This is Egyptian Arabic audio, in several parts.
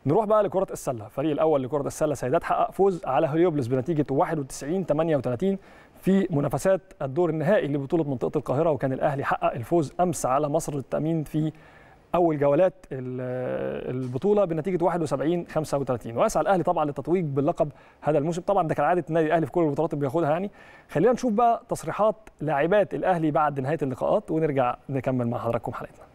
نروح بقى لكره السله الفريق الاول لكره السله سيدات حقق فوز على هليوبلس بنتيجه 91 38 في منافسات الدور النهائي لبطوله منطقه القاهره وكان الاهلي حقق الفوز امس على مصر التامين في اول جولات البطوله بنتيجه 71 35 ويسعى الاهلي طبعا للتتويج باللقب هذا الموسم طبعا ده كالعاده النادي الاهلي في كل البطولات اللي بياخدها يعني خلينا نشوف بقى تصريحات لاعبات الاهلي بعد نهايه اللقاءات ونرجع نكمل مع حضراتكم حلقتنا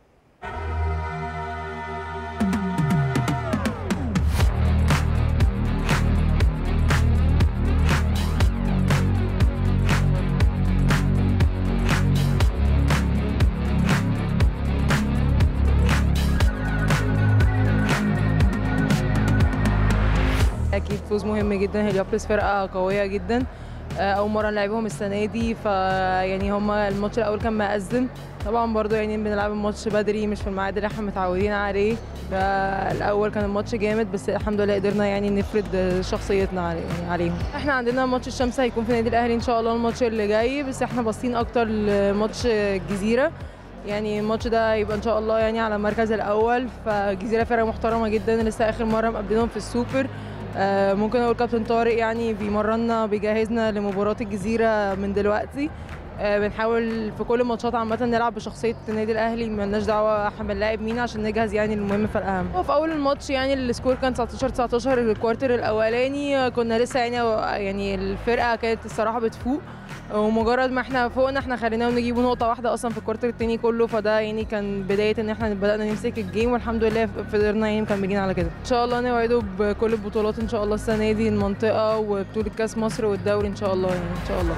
اكيد فوز مهم جدا هليوبلس فرقه قويه جدا اول مره نلعبهم السنه دي فيعني هما الماتش الاول كان مأزم طبعا برضو يعني بنلعب الماتش بدري مش في الميعاد اللي احنا متعودين عليه فالاول كان الماتش جامد بس الحمد لله قدرنا يعني نفرد شخصيتنا علي يعني عليهم احنا عندنا ماتش الشمس هيكون في نادي الاهلي ان شاء الله الماتش اللي جاي بس احنا باصين اكتر لماتش الجزيره يعني الماتش ده هيبقى ان شاء الله يعني على المركز الاول فالجزيره فرقه محترمه جدا لسه اخر مره مقابلينهم في السوبر آه ممكن اقول كابتن طارق يعني بيمرنا بيجهزنا لمباراه الجزيره من دلوقتي آه بنحاول في كل الماتشات عامه نلعب بشخصيه النادي الاهلي مالناش دعوه احنا بنلاعب مين عشان نجهز يعني المهم في الاهم وفي اول الماتش يعني السكور كان 19 19 الكوارتر الاولاني كنا لسه يعني يعني الفرقه كانت الصراحه بتفوق ومجرد ما احنا فوقنا احنا خليناهم نجيبوا نقطه واحده اصلا في الكوارتر التاني كله فده يعني كان بدايه ان احنا بدانا نمسك الجيم والحمد لله قدرنا يعني مكملين على كده ان شاء الله نوعده بكل البطولات ان شاء الله السنه دي المنطقه وبطوله كاس مصر والدوري ان شاء الله يعني ان شاء الله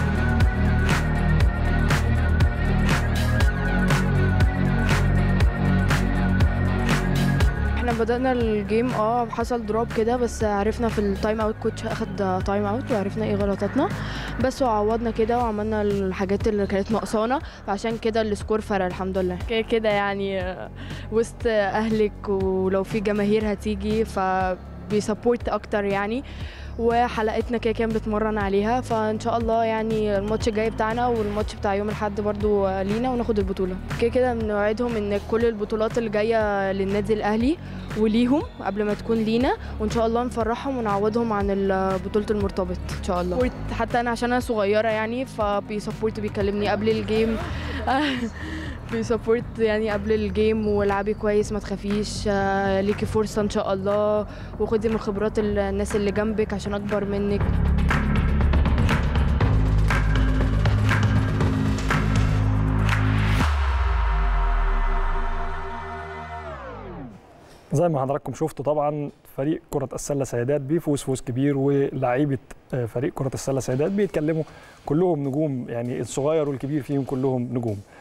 احنا بدأنا الجيم اه حصل دروب كده بس عرفنا في التايم اوت كوتش اخد تايم اوت وعرفنا ايه غلطاتنا بس وعوضنا كده وعملنا الحاجات اللي كانت ناقصانا فعشان كده السكور فرق الحمد لله كده كده يعني وسط اهلك ولو في جماهير هتيجي فبيسبورت اكتر يعني وحلقتنا كده كان بتمرن عليها فان شاء الله يعني الماتش الجاي بتاعنا والماتش بتاع يوم الاحد برضو لينا وناخد البطوله كده كده بنوعدهم ان كل البطولات اللي جايه للنادي الاهلي وليهم قبل ما تكون لينا وان شاء الله نفرحهم ونعوضهم عن بطوله المرتبط ان شاء الله حتى انا عشان انا صغيره يعني فبيسبورت بيكلمني قبل الجيم بيسبورت يعني قبل الجيم والعبي كويس ما تخافيش ليكي فرصه ان شاء الله وخدي من خبرات الناس اللي جنبك عشان اكبر منك زي ما حضراتكم شفتوا طبعا فريق كرة السلة سيدات بيفوز فوز كبير ولاعيبة فريق كرة السلة سيدات بيتكلموا كلهم نجوم يعني الصغير والكبير فيهم كلهم نجوم